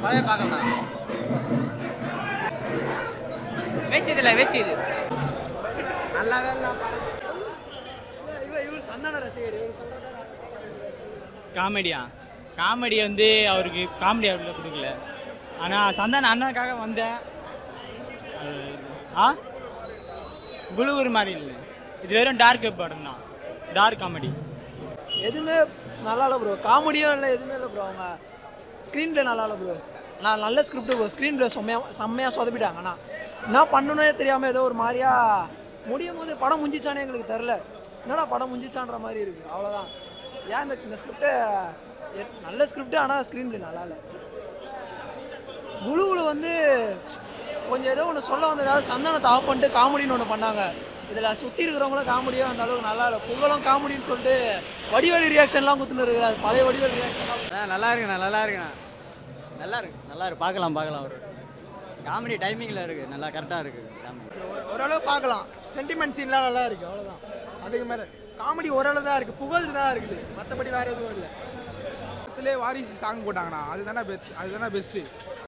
பழைய பார்க்கலாம் வேஸ்ட் இதில் வேஸ்ட் இது நல்லாவே இல்லை இவர் இவர் சந்தான ரசிகர் இவர் சொல்றதா காமெடியா காமெடி வந்து அவருக்கு காமெடி அவரில் கொடுக்கல ஆனால் சந்தான அண்ணனுக்காக வந்தேன் அது- ஆ குழுவுறு மாதிரி இல்லை இது வெறும் டார்க் படம் தான் டார்க் காமெடி எதுவுமே நல்லா இல்லை ப்ரோ காமெடியும் இல்லை எதுவுமே இல்லை ப்ரோ அவங்க ஸ்க்ரீன் ப்ளே நல்லா இல்லை ப்ரோ நான் நல்ல ஸ்கிரிப்ட் ப்ரோ ஸ்க்ரீன் ப்ளே செம்மையாக செம்மையாக சொதப்பிட்டாங்க ஆனால் என்ன பண்ணணும்னே தெரியாமல் ஏதோ ஒரு மாதிரியா முடியும் போது படம் முடிஞ்சிச்சானே எங்களுக்கு தெரில என்னடா படம் முடிஞ்சிச்சான்ற மாதிரி இருக்குது அவ்வளோதான் ஏன் இந்த இந்த ஸ்கிரிப்டை நல்ல ஸ்கிரிப்ட் ஆனால் ஸ்க்ரீன் ப்ளே நல்லா இல்லை குழுவில் வந்து கொஞ்சம் ஏதோ ஒன்று சொல்ல வந்ததாவது சந்தானத்தை ஆஃப் பண்ணிட்டு காமெடின்னு ஒன்று பண்ணாங்க இதில் சுற்றி இருக்கிறவங்களும் காமெடியும் அந்த அளவுக்கு நல்லா இல்லை புகழும் காமெடின்னு சொல்லிட்டு வடிவேலு ரியாக்ஷன்லாம் குத்துன்னு இருக்கிறாரு பழைய வடிவேலு ரியாக்ஷன்லாம் நல்லா இருக்குண்ணா நல்லா இருக்குண்ணா நல்லா இருக்கு நல்லா இருக்கு பார்க்கலாம் பார்க்கலாம் ஒரு காமெடி டைமிங்கில் இருக்குது நல்லா கரெக்டாக இருக்குது காமெடி ஓரளவு பார்க்கலாம் சென்டிமெண்ட் சீன்லாம் நல்லா இருக்குது அவ்வளோதான் அதுக்கு மேலே காமெடி ஓரளவு தான் இருக்குது புகழ் தான் இருக்குது மற்றபடி வேறு எதுவும் இல்லை படத்துலேயே வாரிசு சாங் போட்டாங்கண்ணா அதுதானே பெஸ்ட் அதுதானே பெஸ்ட்டு